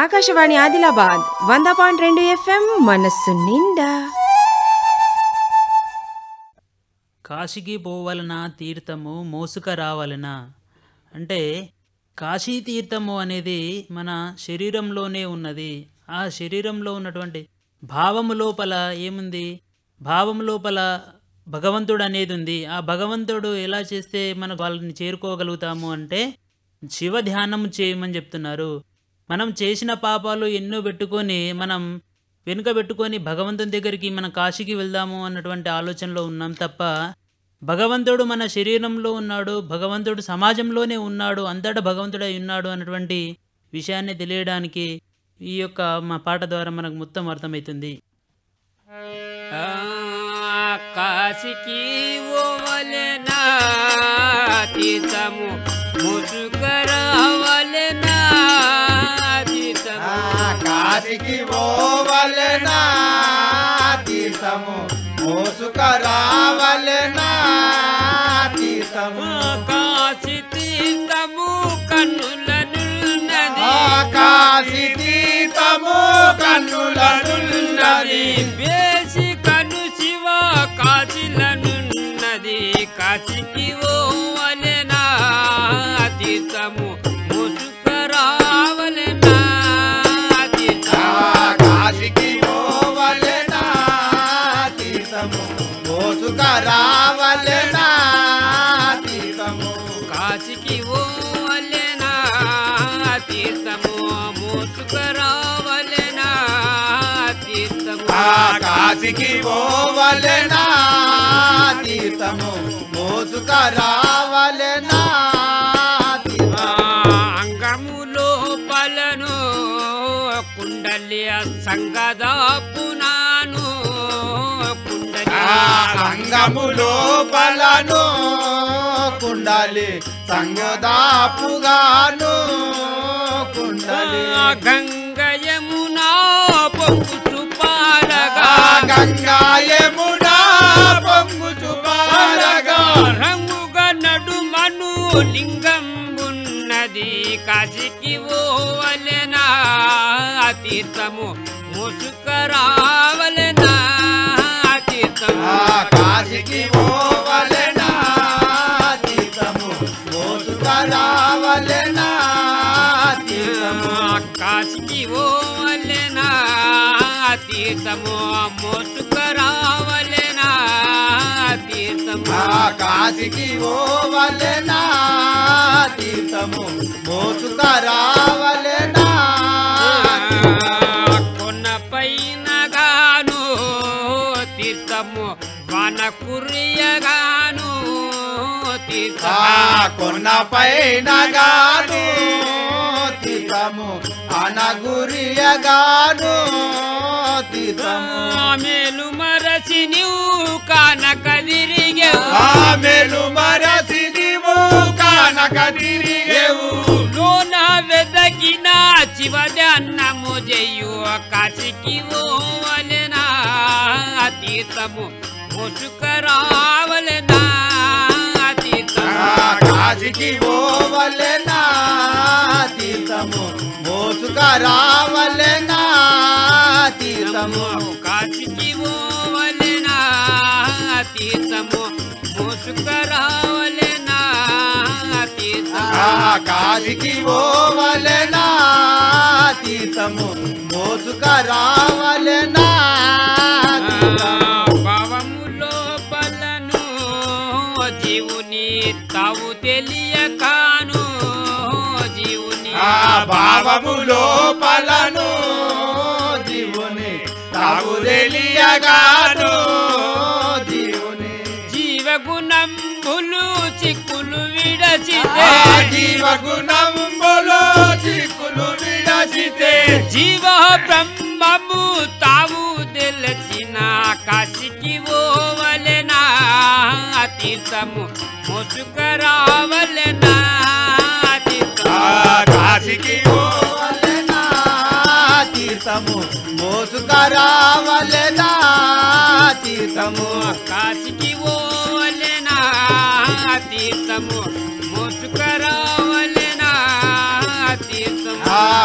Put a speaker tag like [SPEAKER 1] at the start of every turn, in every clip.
[SPEAKER 1] ఆకాశవాణి ఆదిలాబాద్ వంద పాయింట్ రెండు ఎఫ్ఎం మనస్సు నిండా
[SPEAKER 2] కాశీకి పోవలన తీర్థము మోసుక రావలన అంటే కాశీ తీర్థము అనేది మన శరీరంలోనే ఉన్నది ఆ శరీరంలో ఉన్నటువంటి భావము లోపల ఏముంది భావము లోపల భగవంతుడు అనేది ఉంది ఆ భగవంతుడు ఎలా చేస్తే మనకు వాళ్ళని చేరుకోగలుగుతాము అంటే శివ ధ్యానం చేయమని చెప్తున్నారు మనం చేసిన పాపాలు ఎన్నో పెట్టుకొని మనం వెనుక పెట్టుకొని భగవంతుని దగ్గరికి మన కాశీకి వెళ్దాము అన్నటువంటి ఆలోచనలో ఉన్నాం తప్ప భగవంతుడు మన శరీరంలో ఉన్నాడు భగవంతుడు సమాజంలోనే ఉన్నాడు అంతటా భగవంతుడై ఉన్నాడు అన్నటువంటి విషయాన్ని తెలియడానికి ఈ యొక్క మా పాట ద్వారా మనకు మొత్తం అర్థమవుతుంది
[SPEAKER 3] కాశికి ఓవలెనా తీర్థము ముసుకరావలెనా తీర్థము
[SPEAKER 4] కాశీకి పోవలెనా తీర్థము మోసుకరావలెనా తీర్థము
[SPEAKER 3] కాశి తీర్థము కన్నులనున్నది
[SPEAKER 4] కాశీ తీర్థము కన్నులనున్నది
[SPEAKER 3] వేసి కను శివ కాశీలనున్నది కాశికి ఓవలెనా తీర్థము ముసుకరావలెనా తీర్థము
[SPEAKER 4] కాశీకి పోవలెనా తీర్థము మోసుకరావలెనా తీర్థము
[SPEAKER 3] కాశీకి ఓవలెనా తీర్థము మోసుకరావలెనా తీర్థము
[SPEAKER 4] ఆ కాశీకి పోవలెనా తీర్థము మోసుకరావలెనా
[SPEAKER 3] ఆ అంగములో పలను కుండలి సంగదాపునాను కుండలి
[SPEAKER 4] రంగములో బలను కుండలి సంగదాపుగాను కుండలి
[SPEAKER 3] గంగయమునా పొక్కు పారగా
[SPEAKER 4] గంగాయముడా పొంగు చూపారగా
[SPEAKER 3] రంగుగా నడుమను లింగం ఉన్నది కాశీకి ఓవలెనా తీర్థము ముసుకరావలెనా తీర్థము
[SPEAKER 4] ఆ కాశీకి పోవలెనా తీర్థము మోసుకరావలెనా తీర్థము
[SPEAKER 3] కాశీకి ఓవలెనా తీర్థము మోసుకరావలెనా తీర్థము
[SPEAKER 4] ఆ కాశీకి పోవలెనా తీర్థము మోసుకరావలెనా
[SPEAKER 3] కొన్న పైన గాను తీర్థము వన కురియగాను
[SPEAKER 4] ఆ
[SPEAKER 3] తీర్థము
[SPEAKER 4] కొన్న పైన గాను తీర్థము అనగురియగాను తీర్థము
[SPEAKER 3] మేలు మరచి నీవు కానక తిరిగేవు
[SPEAKER 4] ఆమెలు మరసి నీవు కానక తిరిగేవు
[SPEAKER 3] లోన వెదకిన చివదన్నము చెయ్యు కాశీకి ఓవలెనా తీర్థము ముసుకరావలెనా
[SPEAKER 4] ఆ
[SPEAKER 3] తీర్థము
[SPEAKER 4] కాశీకి పోవలెనా తీర్థము మోసుకరావలెనా తీర్థము
[SPEAKER 3] కాశీకి ఓవలెనా తీర్థము ముసుకరావలెనా తీర్థము
[SPEAKER 4] ఆ కాశీకి పోవలెనా తీర్థము మోసుకరావలెనా తీర్థము
[SPEAKER 3] భావములో పలను జీవుని తావు తెలియకాను జీవుని
[SPEAKER 4] ఆ భావములో పలను జీవుని తాగు తెలియగాను జీవుని
[SPEAKER 3] జీవగుణంబులు చిక్కులు విడచితే
[SPEAKER 4] ఆ జీవగుణములో చిక్కులు విడచితే
[SPEAKER 3] జీవ బ్రహ్మము తావు తెలిసిన కాశికి ఓవలెనా తీర్థము ముసుకరావలెనా
[SPEAKER 4] ఆ
[SPEAKER 3] తీర్థము
[SPEAKER 4] కాశీకి పోవలెనా తీర్థము మోసుకరావలెనా తీర్థము
[SPEAKER 3] కాశికి ఓవలెనా తీర్థము ముసుకరావలెనా తీర్థము
[SPEAKER 4] ఆ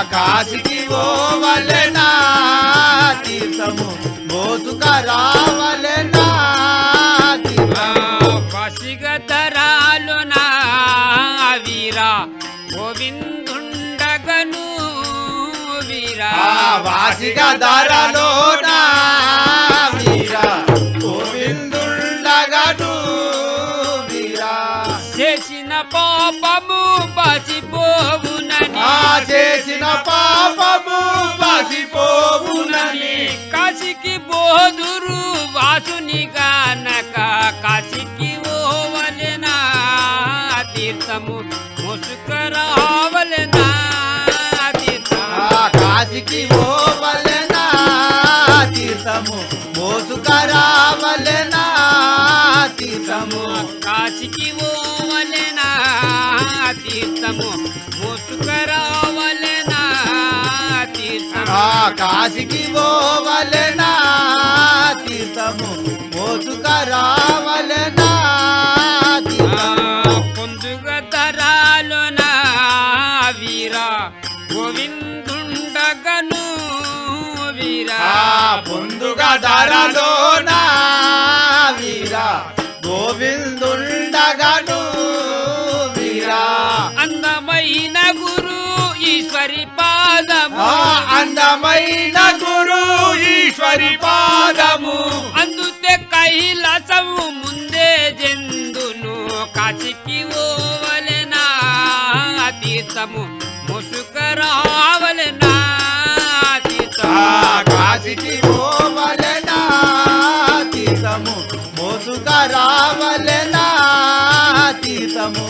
[SPEAKER 4] కాశీకి పోవలెనా తీర్థము మోసుక రావలెనా తీర్థము
[SPEAKER 3] పసిగతరాలు నా వీరా గోవిందుండగను వీరా
[SPEAKER 4] ఆ వాసిక ధరలోన వీరా గోవిందుండగను వీరా
[SPEAKER 3] చేసిన పాపము బసిపోవునని
[SPEAKER 4] ఆ చేసిన పాపము బసిపోవునని
[SPEAKER 3] కాశీకి బోదురు వాసుని గానక కాశీకి ఓవలెనా తీర్థము ముసుకరావలెనా తీర్థము
[SPEAKER 4] ఆ కాశీకి పోవలెనా తీర్థము మోసుకరావలెనా తీర్థము
[SPEAKER 3] కాశీకి ఓవలెనా తీర్థము ముసుకరావలెనా తీర్థము
[SPEAKER 4] ఆ కాశీకి పోవలెనా తీర్థము మోసుకరావలెనా తీర్థము
[SPEAKER 3] పొందుగ తరాలున వీరా గోవిందుండగను వీరా
[SPEAKER 4] ఆ పొందుగా ధరలోన వీరా గోవిందుండగను వీరా
[SPEAKER 3] అందమైన గురు ఈశ్వరి పాదము
[SPEAKER 4] ఆ అందమైన గురు ఈశ్వరి పాదము
[SPEAKER 3] అందుతే కైలాసము ముందే జందును కాశీకి ఓవలెనా తీర్థము ముసుకరావలెనా
[SPEAKER 4] ఆ
[SPEAKER 3] తీర్థము
[SPEAKER 4] కాశీకి పోవలెనా తీర్థము మోసుగా రావలెనా తీర్థము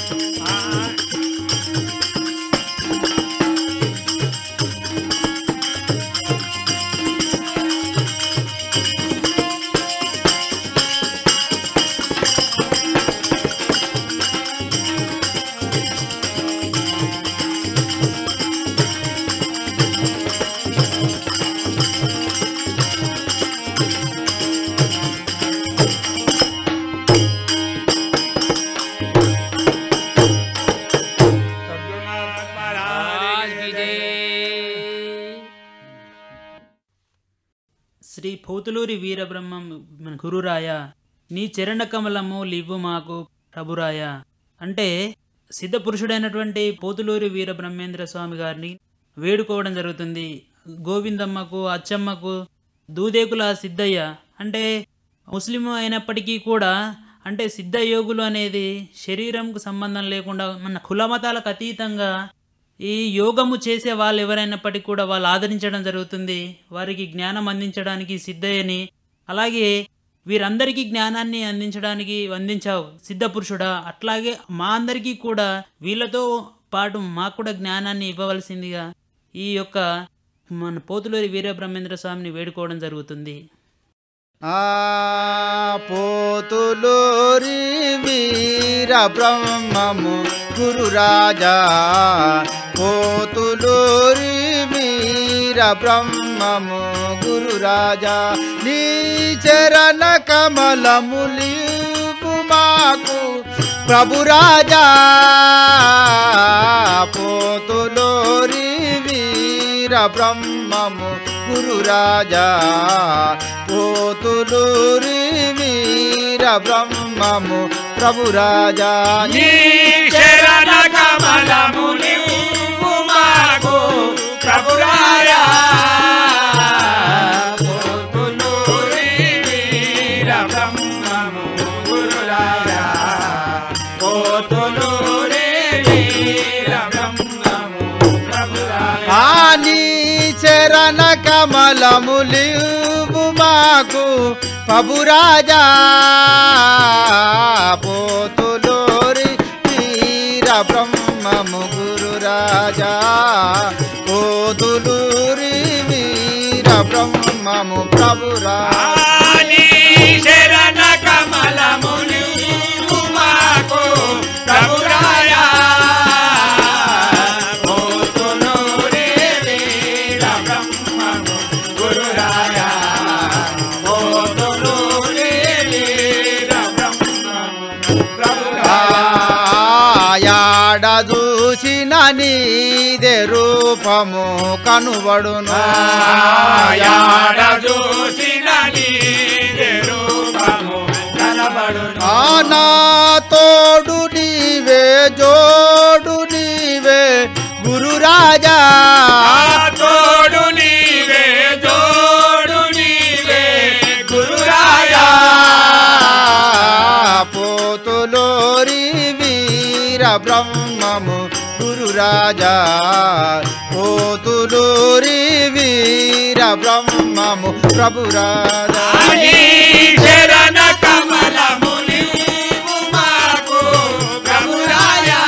[SPEAKER 3] आज विजय
[SPEAKER 2] శ్రీ పోతులూరి వీరబ్రహ్మం మన గురురాయ నీ చరణ కమలము లివ్వు మాకు ప్రభురాయ అంటే సిద్ధపురుషుడైనటువంటి పోతులూరి వీరబ్రహ్మేంద్ర స్వామి గారిని వేడుకోవడం జరుగుతుంది గోవిందమ్మకు అచ్చమ్మకు దూదేకుల సిద్ధయ్య అంటే ముస్లిం అయినప్పటికీ కూడా అంటే సిద్ధ యోగులు అనేది శరీరంకు సంబంధం లేకుండా మన కులమతాలకు అతీతంగా ఈ యోగము చేసే వాళ్ళు ఎవరైనప్పటికీ కూడా వాళ్ళు ఆదరించడం జరుగుతుంది వారికి జ్ఞానం అందించడానికి సిద్ధయ్యని అలాగే వీరందరికీ జ్ఞానాన్ని అందించడానికి అందించావు సిద్ధ పురుషుడా అట్లాగే మా అందరికీ కూడా వీళ్ళతో పాటు మాకు కూడా జ్ఞానాన్ని ఇవ్వవలసిందిగా ఈ యొక్క మన పోతులూరి వీరబ్రహ్మేంద్ర స్వామిని వేడుకోవడం జరుగుతుంది
[SPEAKER 4] ఆ పోతులూరి వీర బ్రహ్మము గురు రాజా పోతులూరి వీర బ్రహ్మము గురు రాజా నీ చరణ కమలములిపు మాకు ప్రభు రాజా పోతులూరి వీర బ్రహ్మము గురు రాజా పోతులూరి వీర బ్రహ్మము ప్రభు రాజా నీ శరణ కమలములి మాకు ప్రభు రాజా పోతులూరి వీర బ్రహ్మము గురు రాజా పోతులూరి వీర బ్రహ్మము ప్రభు రాజా నీ చరణ కమలములివు మాకు ప్రభురాజా పోతులోరి వీర బ్రహ్మము గురు రాజా పోతులూరి వీర బ్రహ్మము ప్రభురా శరణ కమలములు మాకు ప్రభురాయా పోతులూరి వీర బ్రహ్మము గురురాయా పోతులూరి వీర
[SPEAKER 5] నీదే రూపము కనుబడును
[SPEAKER 4] యాడ చూసిన నీదే రూపము కనబడును
[SPEAKER 5] ఆ నా తోడు నీవే జోడు నీవే గురు రాజా
[SPEAKER 4] ఆ తోడు నీవే జోడు నీవే గురురాయా
[SPEAKER 5] పోతులోరి వీర బ్రహ్మము గురు రాజా పోతులూరి వీర బ్రహ్మము ప్రభు రాజా
[SPEAKER 4] నీ శరణ కమలము నీవు మాకు ప్రభురాయా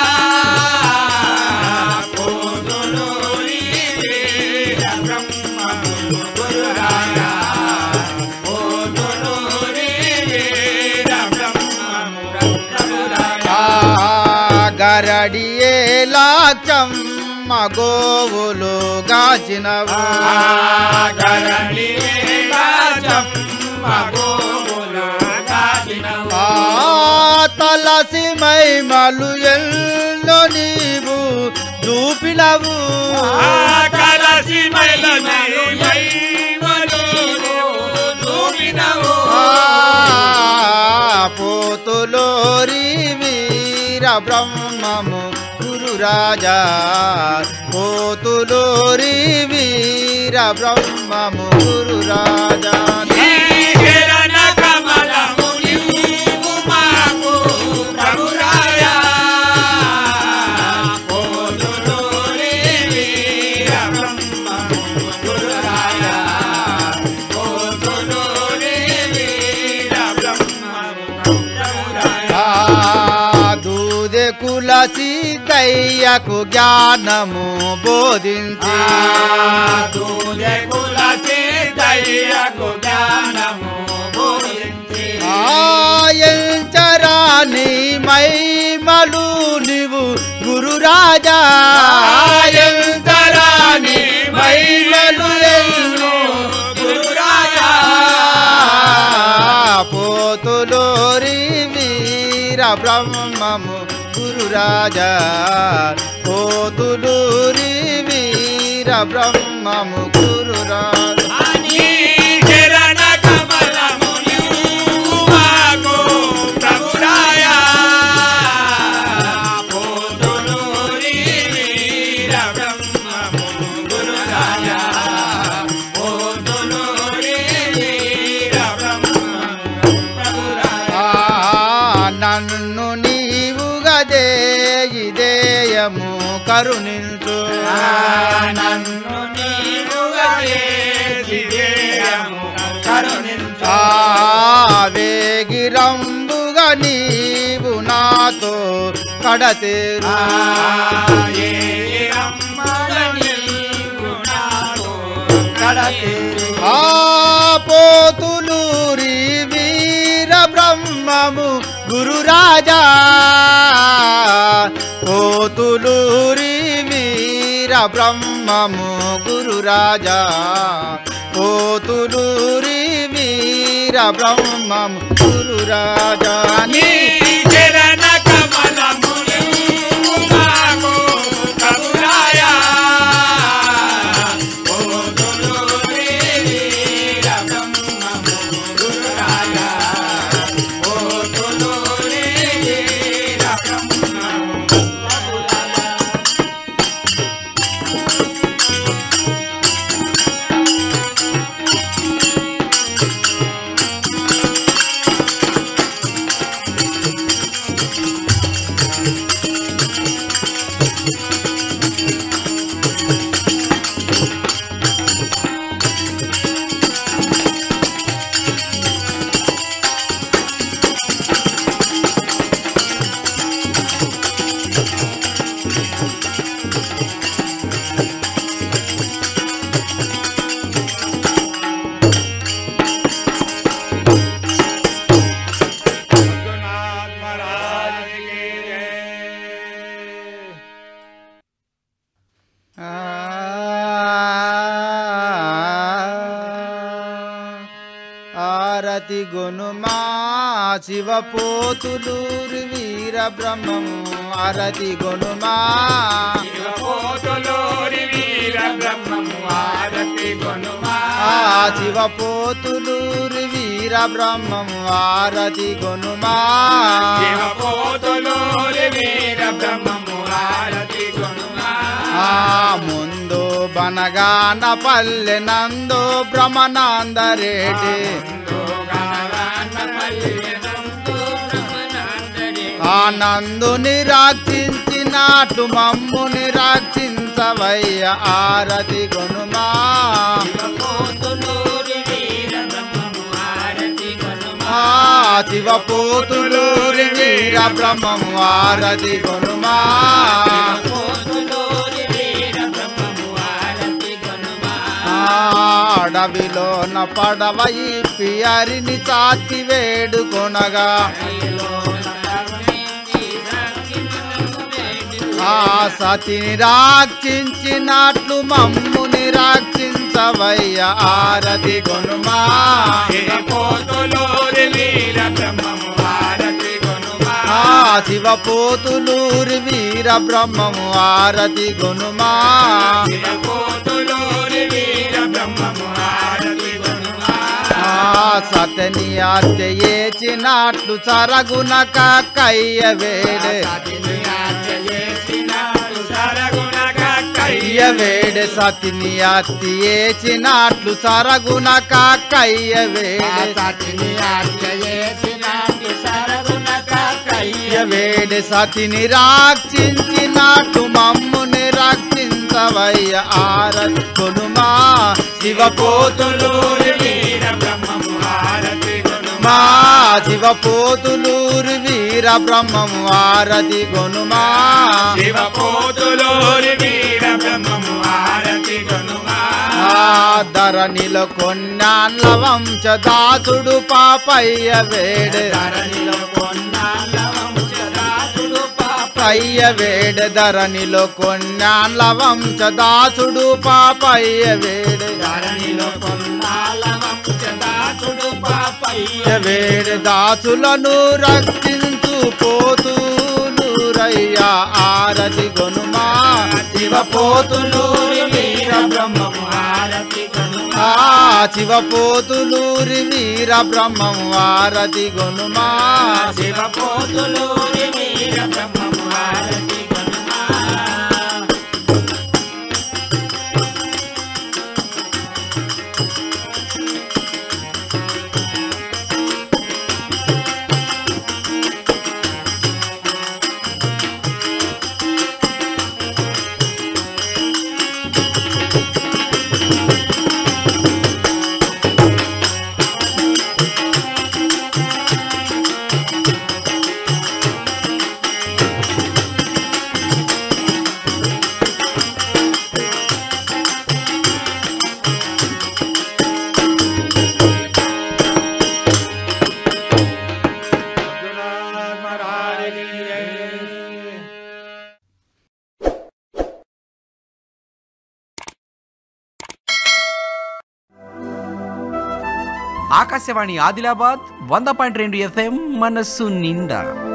[SPEAKER 4] పోదులు నీవే బ్రహ్మము గురురాయా పోదులు నీవే బ్రహ్మము ప్రభురాయా
[SPEAKER 5] గరడియే లాచమ్మ గోవులు గాచినవు
[SPEAKER 4] గరణి రాజమ్మ గోవులు కాచినవు
[SPEAKER 5] ఆ తలసి మైమలు ఎల్లో నీవు చూపినవు
[SPEAKER 4] కలసి మైలమలు మైమలు దూకినవు
[SPEAKER 5] ఆ పోతులోరి వీర బ్రహ్మము గురు రాజా పోతులోరి వీర బ్రహ్మము గురు రాజా
[SPEAKER 4] కిరణ కమలము నీవు మాకు ప్రభురాయా పోదులు వీర బ్రహ్మము గురురాయా పోదులు వీర బ్రహ్మము ప్రభురాయా
[SPEAKER 5] ఆ దూదె కులసి దయ్యకు జ్ఞానము బోధించి
[SPEAKER 4] దూదే కుల దయ్యకు జ్ఞానము బోధించి
[SPEAKER 5] ఆయంచరాని మైమలు నీవు గురు రాజా
[SPEAKER 4] ఆయంతరాని మైమలు ఎన్నో గురురాయా
[SPEAKER 5] పోతులోరి వీర బ్రహ్మము గురు రాజా పోతులూరి వీర బ్రహ్మము గురు రాజా
[SPEAKER 4] నీ చరణ కమలము నీవు మాకు ప్రభురాయా పోదులు వీర బ్రహ్మము గురురాయా పోదులు వీర బ్రహ్మము ప్రభురాయా
[SPEAKER 5] ఆ నన్ను నీవు గదే ఇదేయము కరుణించు
[SPEAKER 4] నన్ను నీవుగా చేసిదేయము కరుణించు
[SPEAKER 5] ఆ వేగిరంబుగా నీవు నాతో కడతేరు
[SPEAKER 4] ఏ అమ్మగ నీవు నాకు కడతేరు
[SPEAKER 5] ఆ పోతులూరి వీర బ్రహ్మము గురు రాజా పోతులూరి వీర బ్రహ్మము గురు రాజా పోతులూరి వీర బ్రహ్మము గురు రాజా
[SPEAKER 4] నీ చరణ కమలము నీవు మాకు ప్రభురాయా పోదులు వీర బ్రహ్మము గురురాయా పోదులు వీర బ్రహ్మము ప్రభురాయా
[SPEAKER 5] ఆరతి గొనుమా శివ పోతులూరి వీర వీర బ్రహ్మము ఆరతి గొనుమా
[SPEAKER 4] పోతులూరి వీర బ్రహ్మము ఆరతి గొనుమా
[SPEAKER 5] ఆ శివపోతులూరి వీర బ్రహ్మము ఆరతి గొనుమా
[SPEAKER 4] పోతులూరి వీర బ్రహ్మము ఆరతి గొనుమా
[SPEAKER 5] ఆ ముందు బనగాన పల్లె నందు బ్రహ్మనాందరేటి ఆ నందుని రాక్షించినట్లు మమ్ముని రాక్షించవయ్య ఆరతి గొనుమా ఆ శివపోతులూరి వీర బ్రహ్మము ఆరతి గొనుమా ఆ అడవిలోన పడవ ఇప్పి అరిని చాతి వేడుకొనగా ఆ సతిని రాక్షించినట్లు మమ్ముని రాక్షించవయ్య ఆరతి గొనుమా
[SPEAKER 4] పోతులూరి వీర బ్రహ్మము ఆరతి గొనుమా
[SPEAKER 5] ఆ శివపోతులూరి వీర బ్రహ్మము ఆరతి గొనుమా
[SPEAKER 4] పోతులూరి వీర బ్రహ్మము ఆరతి గొనుమా
[SPEAKER 5] ఆ సతని ఆర్చయేచినట్లు సరగున కయ్య వేడే కయ్య వేడే సతిని అత్తి ఏచినట్లు సరగున కయ్య వేడే కయ్య వేడే సతిని రాక్షించినట్లు మమ్ముని రక్షించవయ్య ఆరతి కొనుమా శివపోతులూరి
[SPEAKER 4] వీర బ్రహ్మము ఆరతి గొనుమా
[SPEAKER 5] మా శివపోతులూరి వీర బ్రహ్మము ఆరతి గొనుమా
[SPEAKER 4] శివ పోతులూరి వీర బ్రహ్మము ఆరతి గొనుమా
[SPEAKER 5] ఆ ధరణిలో కొన్నాళ్ళ వంశదాసుడు పాపయ్య వేడే
[SPEAKER 4] ధరణిలో కొన్నాళ్ళ వంశదాసుడు
[SPEAKER 5] పాపయ్య వేడే ధరణిలో కొన్నాళ్ళ వంశదాసుడు పాపయ్య వేడే
[SPEAKER 4] ధరణిలో కొన్నాళ్ళ వంశదాసుడు పాపయ్య
[SPEAKER 5] వేడే దాసులను రక్షించు పోతులూరయ్యా ఆరతి గొనుమా శివపోతులూరి వీర బ్రహ్మము
[SPEAKER 4] ఆరతి గొనుమా
[SPEAKER 5] ఆ శివపోతులూరి వీర బ్రహ్మము ఆరతి గొనుమా
[SPEAKER 4] శివ పోతులూరి వీర బ్రహ్మము ఆరతి గొనుమా
[SPEAKER 6] ఆకాశవాణి ఆదిలాబాద్ వంద పాయింట్ రెండు ఎఫ్ఎం మనస్సు నిండా